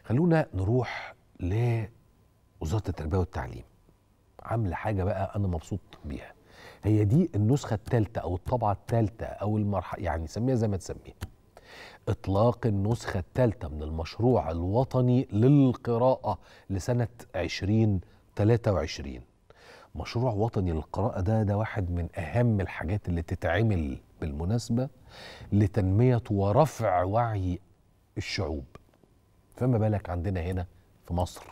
خلونا نروح لوزاره التربيه والتعليم عامله حاجه بقى انا مبسوط بيها هي دي النسخه الثالثه او الطبعه الثالثه او المرحله يعني سميها زي ما تسميها اطلاق النسخه الثالثه من المشروع الوطني للقراءه لسنه 2023 مشروع وطني للقراءه ده ده واحد من اهم الحاجات اللي تتعمل بالمناسبه لتنميه ورفع وعي الشعوب فما بالك عندنا هنا في مصر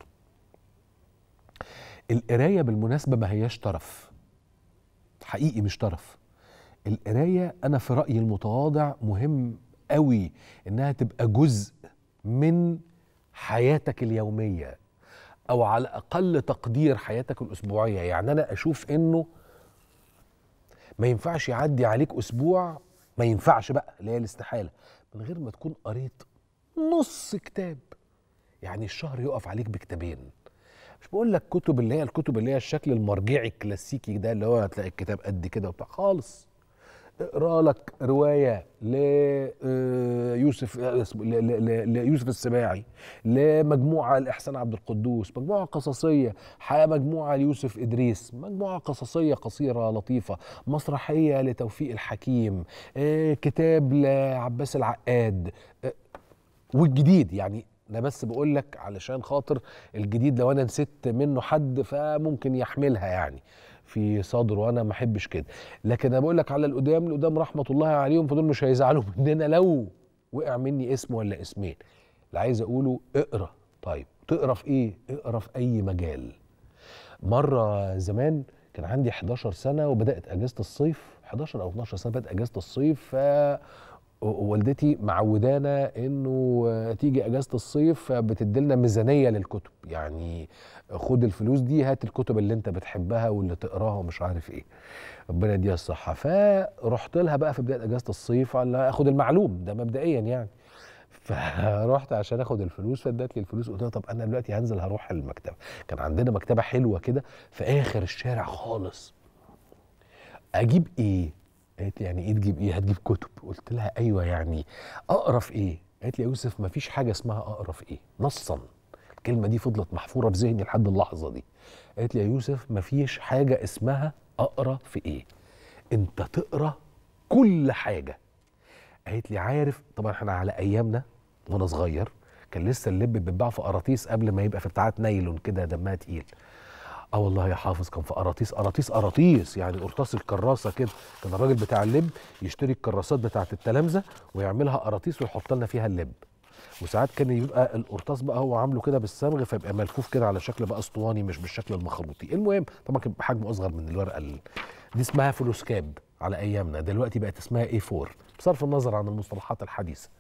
القرايه بالمناسبه ما هياش طرف حقيقي مش طرف القرايه انا في رايي المتواضع مهم قوي انها تبقى جزء من حياتك اليوميه او على اقل تقدير حياتك الاسبوعيه يعني انا اشوف انه ما ينفعش يعدي عليك اسبوع ما ينفعش بقى اللي هي الاستحاله من غير ما تكون قريت نص كتاب يعني الشهر يقف عليك بكتابين مش بقول لك كتب اللي هي الكتب اللي هي الشكل المرجعي الكلاسيكي ده اللي هو هتلاقي الكتاب قد كده وبتاع خالص اقرا لك روايه ليوسف ليوسف السباعي لمجموعه لاحسان عبد القدوس مجموعه قصصيه مجموعه ليوسف ادريس مجموعه قصصيه قصيره لطيفه مسرحيه لتوفيق الحكيم كتاب لعباس العقاد والجديد يعني انا بس بقول لك علشان خاطر الجديد لو انا نسيت منه حد فممكن يحملها يعني في صدره وانا ما احبش كده لكن انا بقول لك على القدام القدام رحمه الله عليهم فدول مش هيزعلوا مننا لو وقع مني اسم ولا اسمين اللي عايز اقوله اقرا طيب تقرا في ايه اقرا في اي مجال مره زمان كان عندي 11 سنه وبدات اجازه الصيف 11 او 12 سنه بدات اجازه الصيف ف والدتي معودانا انه تيجي اجازه الصيف بتديلنا ميزانيه للكتب يعني خد الفلوس دي هات الكتب اللي انت بتحبها واللي تقراها ومش عارف ايه ربنا يديها الصحه فرحت لها بقى في بدايه اجازه الصيف على اخد المعلوم ده مبدئيا يعني فرحت عشان اخد الفلوس فادت لي الفلوس قلت لها طب انا دلوقتي هنزل هروح المكتبه كان عندنا مكتبه حلوه كده في اخر الشارع خالص اجيب ايه قالت لي يعني ايه تجيب ايه هتجيب كتب قلت لها ايوه يعني اقرا في ايه قالت لي يا يوسف ما فيش حاجه اسمها اقرا في ايه نصا الكلمه دي فضلت محفوره في ذهني لحد اللحظه دي قالت لي يا يوسف ما فيش حاجه اسمها اقرا في ايه انت تقرا كل حاجه قالت لي عارف طبعا احنا على ايامنا وانا صغير كان لسه اللب بيتباع في قراطيس قبل ما يبقى في بتاعات نايلون كده دمها تقيل اه والله يا حافظ كان في قراطيس قراطيس قراطيس يعني قرطاس الكراسه كده كان الراجل بتاع اللب يشتري الكراسات بتاعه التلامذه ويعملها قراطيس ويحط لنا فيها اللب وساعات كان يبقى القرطاس بقى هو عامله كده بالصمغ فيبقى ملفوف كده على شكل بقى اسطواني مش بالشكل المخروطي المهم طبعا كان بحجمه اصغر من الورقه دي اسمها فلوسكاب على ايامنا دلوقتي بقت اسمها اي 4 بصرف النظر عن المصطلحات الحديثه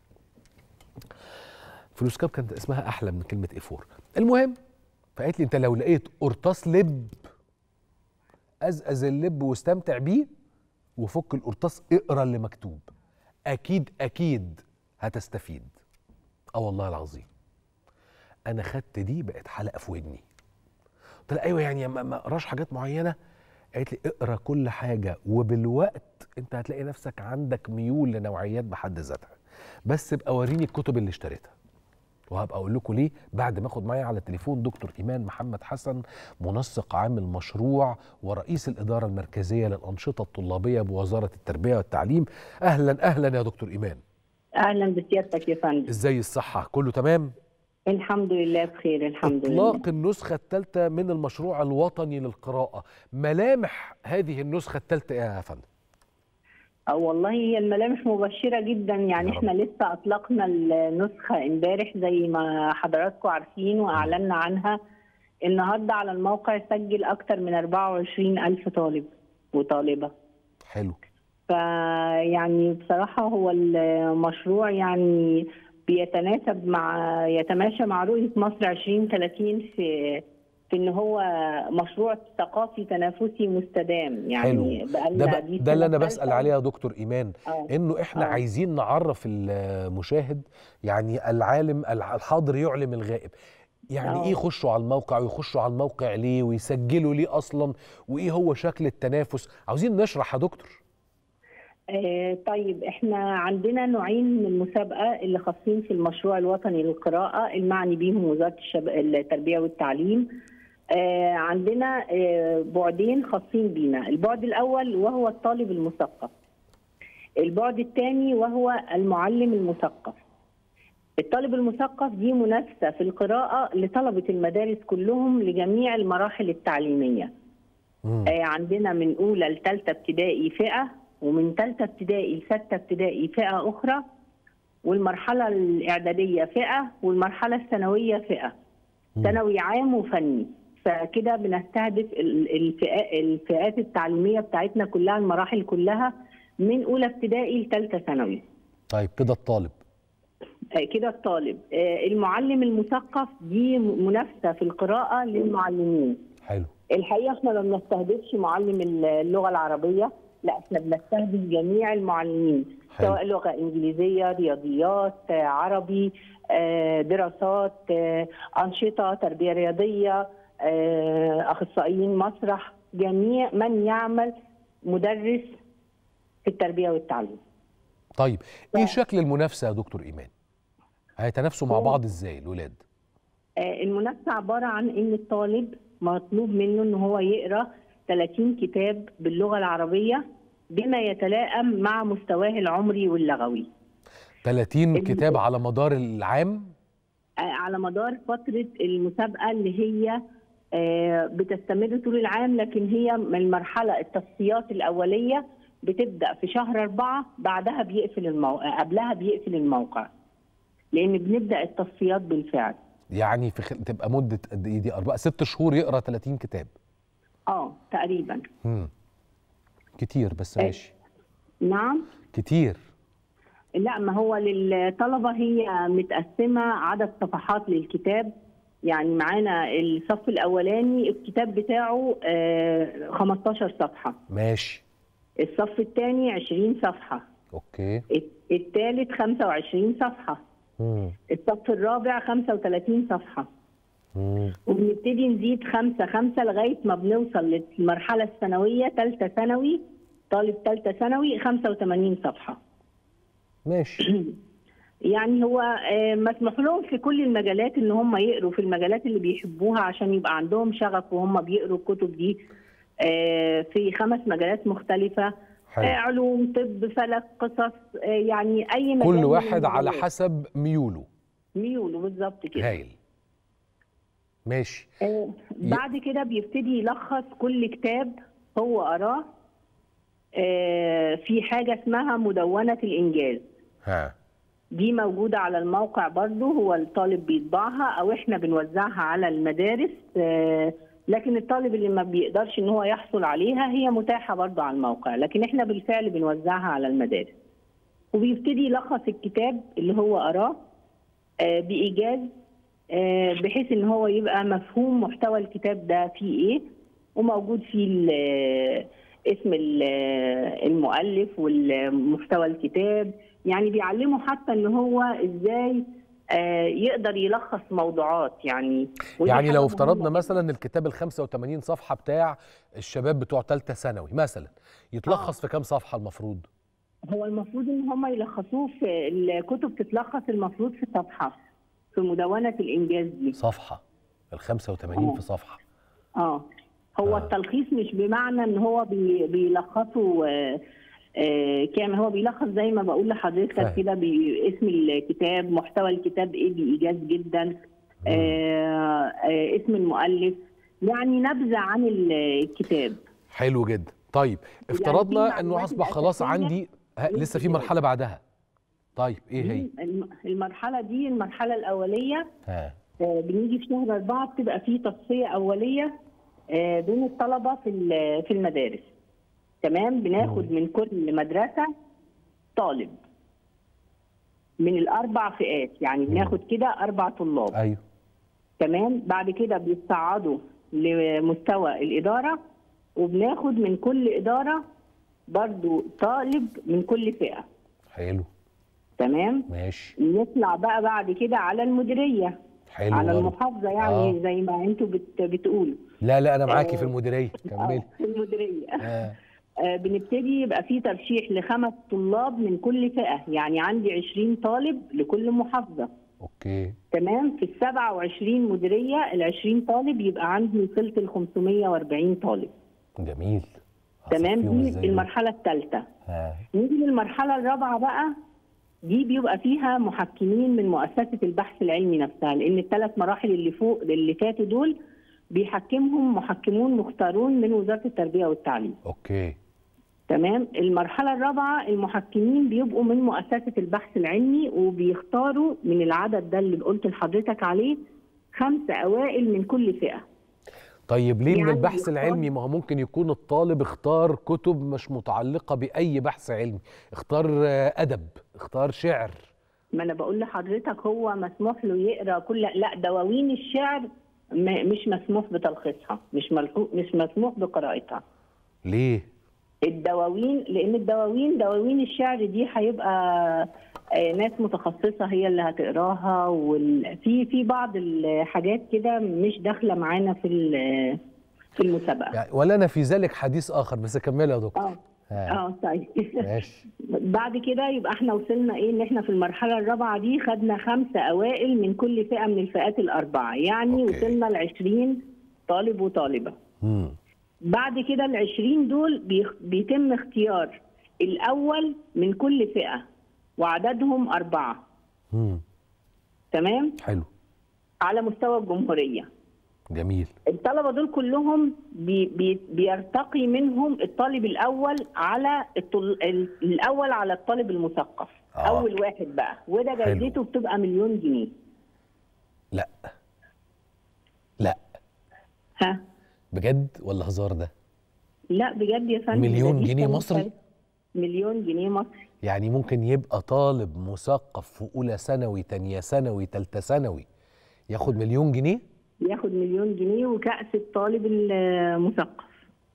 فلوسكاب كانت اسمها احلى من كلمه اي 4 المهم فقالت لي انت لو لقيت قرطاس لب ازقز اللب واستمتع بيه وفك القرطاس اقرا اللي مكتوب اكيد اكيد هتستفيد اه والله العظيم انا خدت دي بقت حلقه في ودني قلت لها ايوه يعني ما اقراش حاجات معينه قالت لي اقرا كل حاجه وبالوقت انت هتلاقي نفسك عندك ميول لنوعيات بحد ذاتها بس ابقى وريني الكتب اللي اشتريتها وهبقى اقول لكم ليه بعد ما اخد معايا على التليفون دكتور ايمان محمد حسن منسق عام المشروع ورئيس الاداره المركزيه للانشطه الطلابيه بوزاره التربيه والتعليم اهلا اهلا يا دكتور ايمان اهلا بسيادتك يا فندم ازاي الصحه كله تمام الحمد لله بخير الحمد إطلاق لله اطلاق النسخه الثالثه من المشروع الوطني للقراءه ملامح هذه النسخه الثالثه ايه يا فندم أه والله هي الملامح مبشره جدا يعني يا رب. احنا لسه اطلقنا النسخه امبارح زي ما حضراتكم عارفين واعلنا عنها النهارده على الموقع سجل اكتر من 24 الف طالب وطالبه حلو فيعني بصراحه هو المشروع يعني بيتناسب مع يتماشى مع رؤيه مصر 2030 في في ان هو مشروع ثقافي تنافسي مستدام يعني حلو بقالنا ده, دي ب... ده اللي انا السنة بسال الثالثة. عليه يا دكتور ايمان آه. انه احنا آه. عايزين نعرف المشاهد يعني العالم الح- الحاضر يعلم الغائب يعني آه. ايه يخشوا على الموقع ويخشوا على الموقع ليه ويسجلوا ليه اصلا وايه هو شكل التنافس عاوزين نشرح يا دكتور آه، طيب احنا عندنا نوعين من المسابقه اللي خاصين في المشروع الوطني للقراءه المعني بيهم وزاره الشب... التربيه والتعليم آه، عندنا آه، بعدين خاصين بينا البعد الاول وهو الطالب المثقف البعد الثاني وهو المعلم المثقف الطالب المثقف دي منافسه في القراءه لطلبه المدارس كلهم لجميع المراحل التعليميه مم. آه، عندنا من اولى لثالثه ابتدائي فئه ومن ثالثه ابتدائي لسته ابتدائي فئه اخرى والمرحله الاعداديه فئه والمرحله الثانويه فئه مم. ثانوي عام وفني فكده بنستهدف ال- الفئات الفئات التعليميه بتاعتنا كلها المراحل كلها من اولى ابتدائي لثالثه ثانوي طيب كده الطالب آه، كده الطالب آه، المعلم المثقف دي منافسه في القراءه للمعلمين حلو الحقيقه احنا ما بنستهدفش معلم اللغه العربيه لا احنا بنستهدف جميع المعلمين حلو. سواء لغه انجليزيه رياضيات آه، عربي آه، دراسات آه، انشطه تربيه رياضيه آه، اخصائيين مسرح جميع من يعمل مدرس في التربيه والتعليم طيب ايه ف- شكل المنافسه يا دكتور ايمان هيتنافسوا مع هو- بعض ازاي الولاد آه، المنافسه عباره عن ان الطالب مطلوب منه ان هو يقرا 30 كتاب باللغه العربيه بما يتلائم مع مستواه العمري واللغوي 30 ال- كتاب على مدار العام آه، على مدار فتره المسابقه اللي هي آه، بتستمر طول العام لكن هي من المرحله التصفيات الاوليه بتبدا في شهر أربعة بعدها بيقفل الموقع قبلها بيقفل الموقع لان بنبدا التصفيات بالفعل يعني في خل... تبقى مده قد ايه دي اربع ست شهور يقرا 30 كتاب اه تقريبا امم كتير بس إيه. ماشي نعم كتير لا ما هو للطلبة هي متقسمة عدد صفحات للكتاب يعني معانا الصف الأولاني الكتاب بتاعه آه، 15 صفحة ماشي الصف الثاني 20 صفحة اوكي الثالث 25 صفحة مم. الصف الرابع 35 صفحة مم. وبنبتدي نزيد خمسة خمسة لغاية ما بنوصل للمرحلة الثانوية ثالثة ثانوي طالب ثالثة ثانوي 85 صفحة ماشي يعني هو آه، مسموح لهم في كل المجالات ان هم يقروا في المجالات اللي بيحبوها عشان يبقى عندهم شغف وهم بيقروا الكتب دي آه، في خمس مجالات مختلفة آه، حلو علوم طب فلك قصص آه، يعني اي مجال كل من واحد على المجالات. حسب ميوله ميوله بالظبط كده هايل ماشي آه، بعد كده بيبتدي يلخص كل كتاب هو قراه آه، في حاجة اسمها مدونة الإنجاز ها دي موجودة على الموقع برضو هو الطالب بيطبعها أو إحنا بنوزعها على المدارس آه، لكن الطالب اللي ما بيقدرش إن هو يحصل عليها هي متاحة برضو على الموقع لكن إحنا بالفعل بنوزعها على المدارس وبيبتدي يلخص الكتاب اللي هو قراه آه، بإيجاز آه، بحيث إن هو يبقى مفهوم محتوى الكتاب ده فيه إيه وموجود فيه ال- اسم ال- المؤلف والمحتوى الكتاب يعني بيعلمه حتى ان هو ازاي آه، يقدر يلخص موضوعات يعني ودي يعني حاجة لو مهمة افترضنا جداً. مثلا الكتاب ال 85 صفحه بتاع الشباب بتوع ثالثه ثانوي مثلا يتلخص في كام صفحه المفروض هو المفروض ان هم يلخصوه في الكتب تتلخص المفروض في صفحه في مدونه الانجاز دي صفحه ال 85 آه. في صفحه اه هو آه. التلخيص مش بمعنى ان هو بي بيلخصه آه، آه، كامل هو بيلخص زي ما بقول لحضرتك فاهم. كده باسم الكتاب محتوى الكتاب ايه بايجاز جدا آه، آه، اسم المؤلف يعني نبذه عن الكتاب حلو جدا طيب في افترضنا انه معلومات اصبح خلاص الأساسية عندي ها لسه في للكتاب. مرحله بعدها طيب ايه هي دي الم- المرحله دي المرحله الاوليه ها آه، بنيجي في شهر أربعة بتبقى فيه تصفية أولية آه، بين الطلبة في ال- في المدارس تمام بناخد من كل مدرسة طالب من الأربع فئات يعني بناخد كده أربع طلاب ايوه تمام بعد كده بيتصعدوا لمستوى الإدارة وبناخد من كل إدارة برضو طالب من كل فئة حلو تمام ماشي نطلع بقى بعد كده على المديرية حلو على برضه. المحافظة يعني آه. زي ما انتوا بت... بتقولوا لا لا انا معاكي آه. في المديريه كملي آه، في المديرية آه. آه، بنبتدي يبقى في ترشيح لخمس طلاب من كل فئه يعني عندي 20 طالب لكل محافظه اوكي تمام في ال 27 مديريه ال 20 طالب يبقى عندي وصلت ل 540 طالب جميل تمام هصفيهم دي إزاي المرحله الثالثه ها. نيجي للمرحله الرابعه بقى دي بيبقى فيها محكمين من مؤسسه البحث العلمي نفسها لان الثلاث مراحل اللي فوق اللي فاتوا دول بيحكمهم محكمون مختارون من وزاره التربيه والتعليم اوكي تمام المرحلة الرابعة المحكمين بيبقوا من مؤسسة البحث العلمي وبيختاروا من العدد ده اللي قلت لحضرتك عليه خمسة أوائل من كل فئة طيب ليه من يعني البحث بيختار- العلمي ما هو ممكن يكون الطالب اختار كتب مش متعلقة بأي بحث علمي اختار آه، أدب اختار شعر ما أنا بقول لحضرتك هو مسموح له يقرأ كل لا دواوين الشعر م- مش مسموح بتلخيصها مش ملحو... مش مسموح بقراءتها ليه الدواوين لأن الدواوين دواوين الشعر دي هيبقى آه، ناس متخصصة هي اللي هتقراها وال... في في بعض الحاجات كده مش داخلة معانا في ال- في المسابقة يعني ولنا في ذلك حديث آخر بس كملي يا دكتور اه ها. اه طيب ماشي بعد كده يبقى احنا وصلنا ايه ان احنا في المرحله الرابعه دي خدنا خمسه اوائل من كل فئه من الفئات الاربعه يعني أوكي. وصلنا ل 20 طالب وطالبه مم. بعد كده ال 20 دول بيخ- بيتم اختيار الاول من كل فئه وعددهم اربعه مم. تمام حلو على مستوى الجمهوريه جميل الطلبه دول كلهم بي بي بيرتقي منهم الطالب الاول على الطل... ال- الاول على الطالب المثقف آه. اول واحد بقى وده حلو. جايزته بتبقى مليون جنيه لا لا ها بجد ولا هزار ده لا بجد يا فندم مليون ده دي جنيه كانت مصري؟ مليون جنيه مصري يعني ممكن يبقى طالب مثقف في أولى ثانوي تانية ثانوي تالتة ثانوي ياخد مليون جنيه ياخد مليون جنيه وكأس الطالب المثقف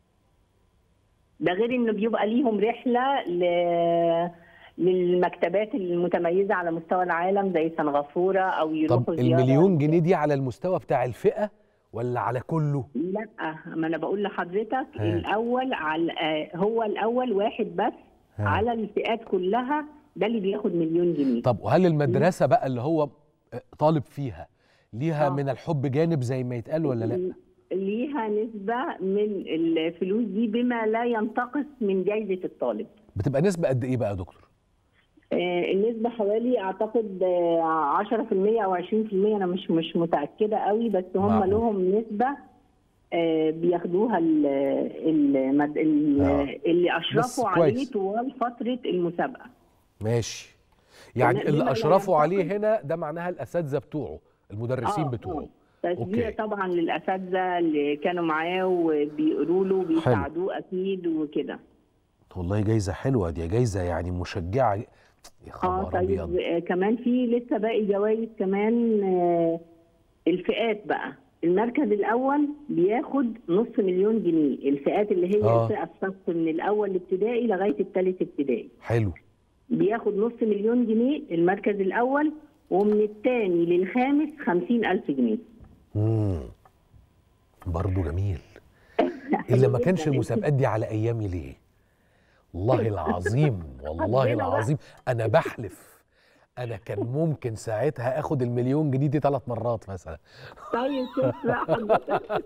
ده غير انه بيبقى ليهم رحله ل... للمكتبات المتميزه على مستوى العالم زي سنغافوره او يروحوا طب زيارة المليون جنيه دي على المستوى بتاع الفئة ولا على كله لا ما انا بقول لحضرتك ها. الاول على آه، هو الاول واحد بس ها. على الفئات كلها ده اللي بياخد مليون جنيه طب وهل المدرسة بقى اللي هو طالب فيها ليها آه. من الحب جانب زي ما يتقال ولا لا ليها نسبة من الفلوس دي بما لا ينتقص من جايزة الطالب بتبقى نسبة قد ايه بقى يا دكتور آه، النسبة حوالي أعتقد آه، 10% أو 20% أنا مش مش متأكدة قوي بس هم معقول. لهم نسبة آه، بياخدوها ال- المد- ال- آه. اللي بس أشرفوا عليه كويس. طوال فترة المسابقة ماشي يعني بما اللي لا اشرفوا ينتقص- عليه هنا ده معناها الاساتذه بتوعه المدرسين آه، بتوعه آه. تشجيع أوكي. طبعا للأساتذة اللي كانوا معاه وبيقولوا له وبيساعدوه أكيد وكده والله جايزه حلوه دي جايزه يعني مشجعه يا اه خبر طيب ابيض آه، كمان في لسه باقي جوائز كمان آه، الفئات بقى المركز الاول بياخد نص مليون جنيه الفئات اللي هي آه. الفئه الصف من الاول ابتدائي لغايه الثالث ابتدائي حلو بياخد نص مليون جنيه المركز الاول ومن الثاني للخامس خمسين ألف جنيه امم برضه جميل الا ما كانش جداً. المسابقات دي على ايامي ليه والله العظيم والله ربنا بقى. العظيم انا بحلف انا كان ممكن ساعتها اخد المليون جنيه دي ثلاث مرات مثلا طيب شوف بقى حضرتك.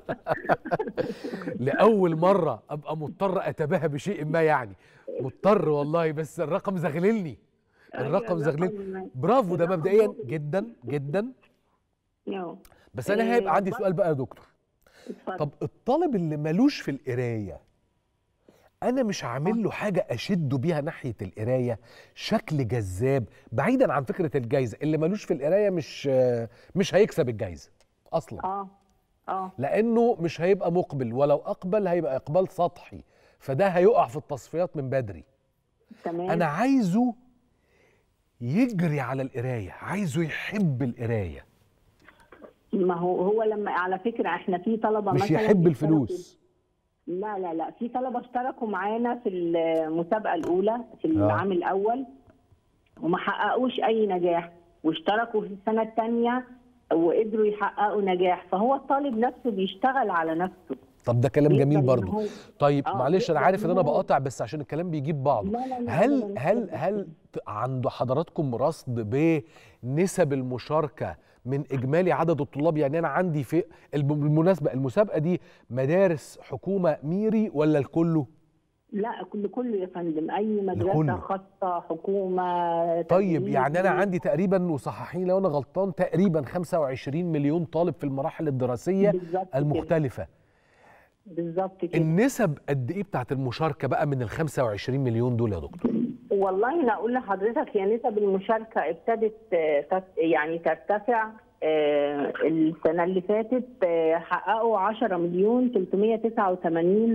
لاول مره ابقى مضطر اتباهى بشيء ما يعني مضطر والله بس الرقم زغللني الرقم أيوة، زغللني الرقم- برافو ده الرقم مبدئيا مغري. جدا جدا يو، بس انا إيه، هيبقى عندي بس- سؤال بقى يا دكتور اتفضل. طب الطالب اللي ملوش في القرايه انا مش عامل له حاجه اشده بيها ناحيه القرايه شكل جذاب بعيدا عن فكره الجايزه اللي ملوش في القرايه مش مش هيكسب الجايزه اصلا اه اه لانه مش هيبقى مقبل ولو اقبل هيبقى اقبال سطحي فده هيقع في التصفيات من بدري تمام انا عايزه يجري على القرايه عايزه يحب القرايه ما هو هو لما على فكره احنا في طلبه مش مثلا يحب اشتركوا- الفلوس لا لا لا في طلبه اشتركوا معانا في المسابقه الاولى في العام الاول وما حققوش اي نجاح واشتركوا في السنه الثانيه وقدروا يحققوا نجاح فهو الطالب نفسه بيشتغل على نفسه طب ده كلام يقدر جميل إن برضو هو- طيب آه، معلش انا يقدر عارف ان إن انا هو- بقاطع بس عشان الكلام بيجيب بعضه لا لا لا هل أبداً. هل هل ت- عند حضراتكم رصد بنسب المشاركه من اجمالي عدد الطلاب يعني انا عندي في الب- بالمناسبه المسابقه دي مدارس حكومه ميري ولا الكله لا كل كله يا فندم اي مدرسه لكله. خاصه حكومه طيب تجريبي. يعني انا عندي تقريبا وصححيني لو انا غلطان تقريبا 25 مليون طالب في المراحل الدراسيه بالظبط كده. المختلفه بالظبط كده النسب قد ايه بتاعت المشاركه بقى من ال 25 مليون دول يا دكتور والله انا اقول لحضرتك هي نسب المشاركه ابتدت آه، تت- يعني ترتفع آه، السنه اللي فاتت آه، حققوا 10 مليون 389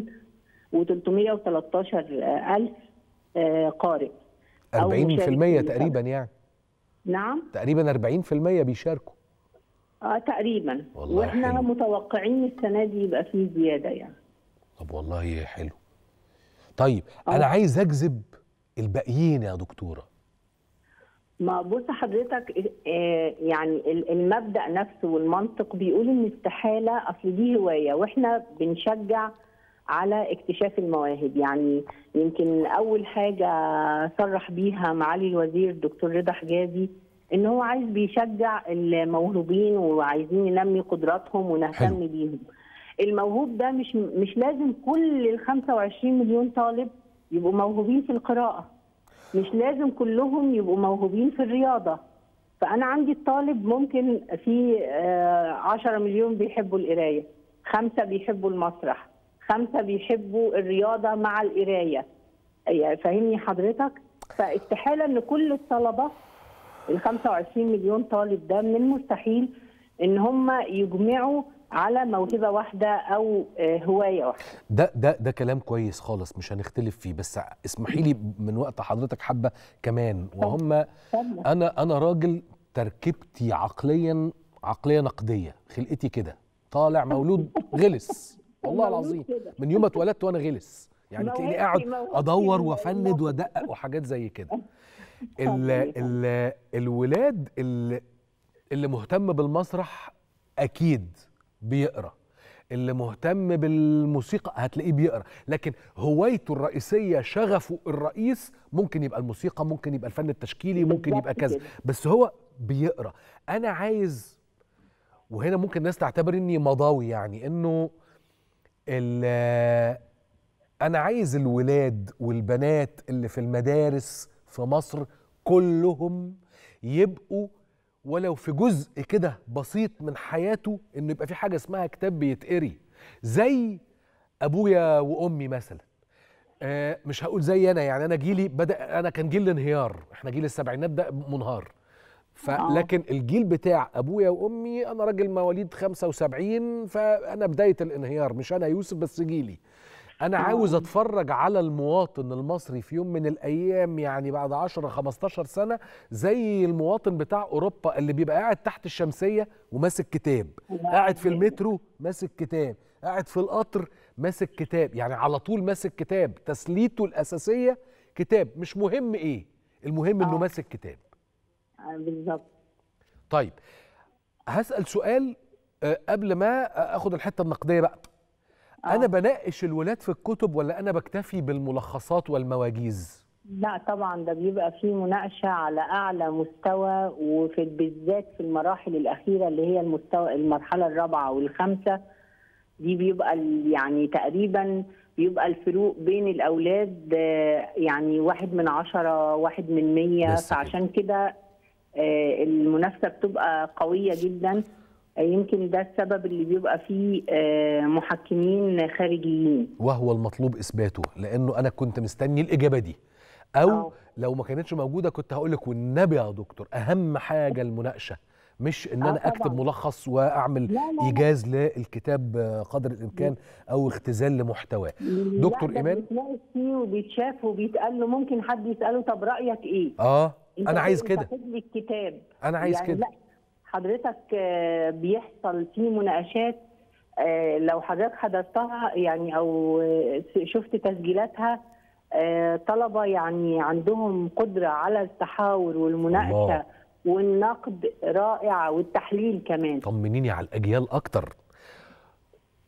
و313 الف آه، قارئ أو 40% مشارك. تقريبا يعني نعم تقريبا 40% بيشاركوا اه تقريبا والله واحنا حلو. متوقعين السنه دي يبقى فيه زياده يعني طب والله حلو طيب آه. انا عايز اجذب الباقيين يا دكتوره ما بص حضرتك آه، يعني ال- المبدأ نفسه والمنطق بيقول ان استحالة اصل دي هواية واحنا بنشجع على اكتشاف المواهب يعني يمكن اول حاجة صرح بيها معالي الوزير الدكتور رضا حجازي ان هو عايز بيشجع الموهوبين وعايزين ننمي قدراتهم حلو. ونهتم بيهم الموهوب ده مش مش لازم كل ال 25 مليون طالب يبقوا موهوبين في القراءة مش لازم كلهم يبقوا موهوبين في الرياضة فأنا عندي الطالب ممكن في آه، 10 مليون بيحبوا القراية خمسة بيحبوا المسرح خمسة بيحبوا الرياضة مع القراية يعني فاهمني حضرتك فاستحالة ان كل الطلبة ال 25 مليون طالب ده من المستحيل ان هم يجمعوا على موهبة واحدة او آه، هواية واحدة ده ده ده كلام كويس خالص مش هنختلف فيه بس اسمحي لي من وقت حضرتك حبه كمان وهم اتفضل. انا انا راجل تركيبتي عقليا عقليه نقديه خلقتي كده طالع مولود غلس والله مولود العظيم كده. من يوم ما اتولدت وانا غلس يعني تلاقيني موهبتي- قاعد موهبتي ادور ال- وافند الموهبة. وادقق وحاجات زي كده ال اتفضل. ال الولاد اللي, اللي مهتم بالمسرح اكيد بيقرا اللي مهتم بالموسيقى هتلاقيه بيقرا لكن هوايته الرئيسيه شغفه الرئيس ممكن يبقى الموسيقى ممكن يبقى الفن التشكيلي ممكن بالظبط يبقى كذا كده. بس هو بيقرا انا عايز وهنا ممكن الناس تعتبر اني مضاوي يعني انه ال- انا عايز الولاد والبنات اللي في المدارس في مصر كلهم يبقوا ولو في جزء كده بسيط من حياته انه يبقى في حاجه اسمها كتاب بيتقري زي ابويا وامي مثلا آه مش هقول زي انا يعني انا جيلي بدا انا كان جيل الانهيار احنا جيل السبعينات ده منهار فلكن الجيل بتاع ابويا وامي انا راجل مواليد 75 فانا بدايه الانهيار مش انا يوسف بس جيلي انا عاوز اتفرج على المواطن المصري في يوم من الايام يعني بعد 10 15 سنه زي المواطن بتاع اوروبا اللي بيبقى قاعد تحت الشمسيه وماسك كتاب قاعد في المترو ماسك كتاب قاعد في القطر ماسك كتاب يعني على طول ماسك كتاب تسليته الاساسيه كتاب مش مهم ايه المهم انه آه. ماسك كتاب آه، بالظبط طيب هسأل سؤال آه، قبل ما اخد الحتة النقدية بقى انا آه. بناقش الولاد في الكتب ولا انا بكتفي بالملخصات والمواجيز لا طبعا ده بيبقى فيه مناقشة على أعلى مستوى وفي بالذات في المراحل الأخيرة اللي هي المستوى المرحلة الرابعة والخامسة دي بيبقى ال- يعني تقريبا بيبقى الفروق بين الأولاد آه، يعني واحد من عشرة واحد من مية بس كده. فعشان كده آه، المنافسة بتبقى قوية جدا آه، يمكن ده السبب اللي بيبقى فيه آه، محكمين خارجيين وهو المطلوب اثباته لانه انا كنت مستني الاجابة دي او آه. لو ما كانتش موجودة كنت هقول لك والنبي يا دكتور اهم حاجة المناقشة مش ان آه انا اكتب طبعاً. ملخص واعمل لا، لا، لا. ايجاز للكتاب آه، قدر الامكان او اختزال لمحتواه دكتور لا ده ايمان بيتناقش فيه وبيتشاف وبيتقال له ممكن حد يساله طب رايك ايه؟ اه انت انا عايز انت كده خد لي الكتاب انا عايز يعني كده لا حضرتك آه، بيحصل فيه مناقشات آه، لو حضرتك حضرتها يعني او آه، شفت تسجيلاتها آه، طلبه يعني عندهم قدره على التحاور والمناقشه الله. والنقد رائع والتحليل كمان طمنيني على الاجيال اكتر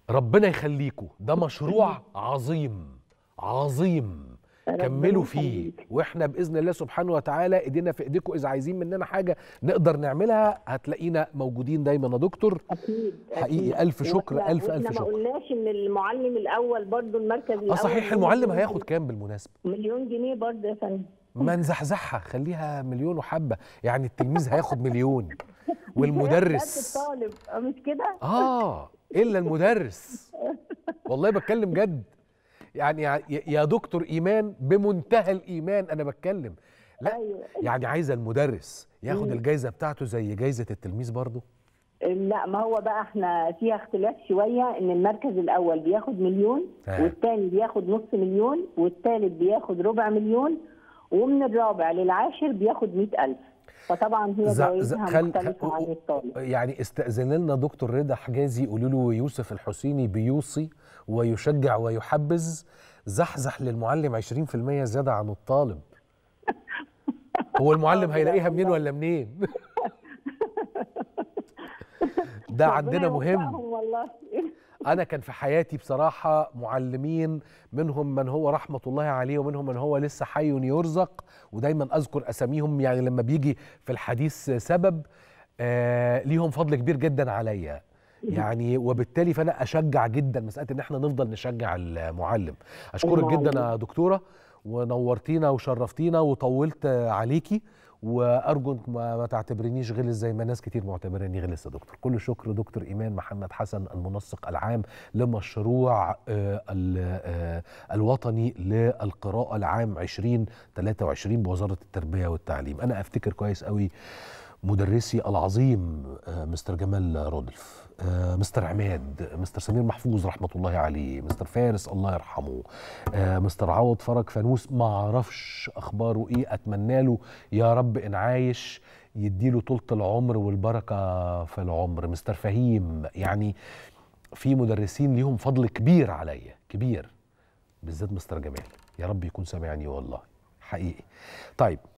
ربنا يخليكم ده مشروع عظيم عظيم ربنا كملوا فيه يخليك. واحنا باذن الله سبحانه وتعالى ايدينا في ايديكم اذا عايزين مننا حاجه نقدر نعملها هتلاقينا موجودين دايما يا دكتور اكيد حقيقي أكيد. ألف شكر، وإحنا- ألف- وإحنا ألف ما شكر. قلناش ان المعلم الاول برضو المركز الاول اه صحيح ليه المعلم مليون هياخد جنيه. كام بالمناسبه مليون جنيه برضه يا فندم ما نزحزحها خليها مليون وحبه يعني التلميذ هياخد مليون والمدرس بجد الطالب آه، مش كده اه الا المدرس والله بتكلم جد يعني يا- يا دكتور ايمان بمنتهى الايمان انا بتكلم لا ايوه يعني عايزه المدرس ياخد مم. الجايزه بتاعته زي جايزه التلميذ برضه لا ما هو بقى احنا فيها اختلاف شويه ان المركز الاول بياخد مليون آه. والثاني بياخد نص مليون والثالث بياخد ربع مليون ومن الرابع للعاشر بياخد مئة ألف فطبعا هي ز- ز- جوائزها خل- مختلفة خ- عن الطالب يعني استأذن لنا دكتور رضا حجازي يقولوا له يوسف الحسيني بيوصي ويشجع ويحبذ زحزح للمعلم 20% زيادة عن الطالب هو المعلم هيلاقيها منين ولا منين ده عندنا ربنا مهم يوفقهم والله انا كان في حياتي بصراحه معلمين منهم من هو رحمه الله عليه ومنهم من هو لسه حي يرزق ودايما اذكر اساميهم يعني لما بيجي في الحديث سبب آه ليهم فضل كبير جدا عليا يعني وبالتالي فانا اشجع جدا مساله ان احنا نفضل نشجع المعلم اشكرك جدا يا دكتوره ونورتينا وشرفتينا وطولت عليكي وارجو إنك ما, ما تعتبرنيش غلس زي ما ناس كتير معتبريني غلس يا دكتور كل شكر دكتور ايمان محمد حسن المنسق العام لمشروع آه، ال- آه، الوطني للقراءه العام 2023 بوزاره التربيه والتعليم انا افتكر كويس قوي مدرسي العظيم آه، مستر جمال رودلف آه، مستر عماد مستر سمير محفوظ رحمة الله عليه مستر فارس الله يرحمه آه، مستر عوض فرج فانوس ما اعرفش اخباره ايه اتمنى له يا رب ان عايش يديله طولة العمر والبركة في العمر مستر فهيم يعني في مدرسين ليهم فضل كبير عليا كبير بالذات مستر جمال يا رب يكون سامعني والله حقيقي طيب